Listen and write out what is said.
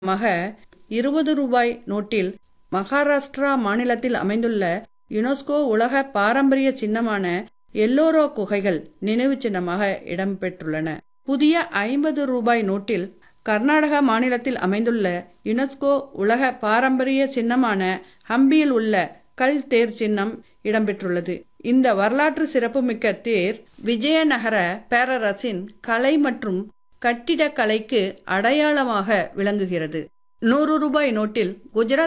மக இருபது ரூபாய் நோட்டில் மகாராஷ்டிரா மாநிலத்தில் அமைந்துள்ள யுனெஸ்கோ உலக பாரம்பரிய சின்னமான எல்லோரா குகைகள் நினைவுச் சின்னமாக இடம்பெற்றுள்ளன புதிய ஐம்பது ரூபாய் நோட்டில் கர்நாடக மாநிலத்தில் அமைந்துள்ள யுனெஸ்கோ உலக பாரம்பரிய சின்னமான ஹம்பியில் உள்ள கல் தேர் சின்னம் இடம்பெற்றுள்ளது இந்த வரலாற்று சிறப்புமிக்க தேர் விஜயநகர பேரரசின் கலை மற்றும் கட்டிடக்கலைக்கு அடையாளமாக விளங்குகிறது நூறு ரூபாய் நோட்டில் குஜராத்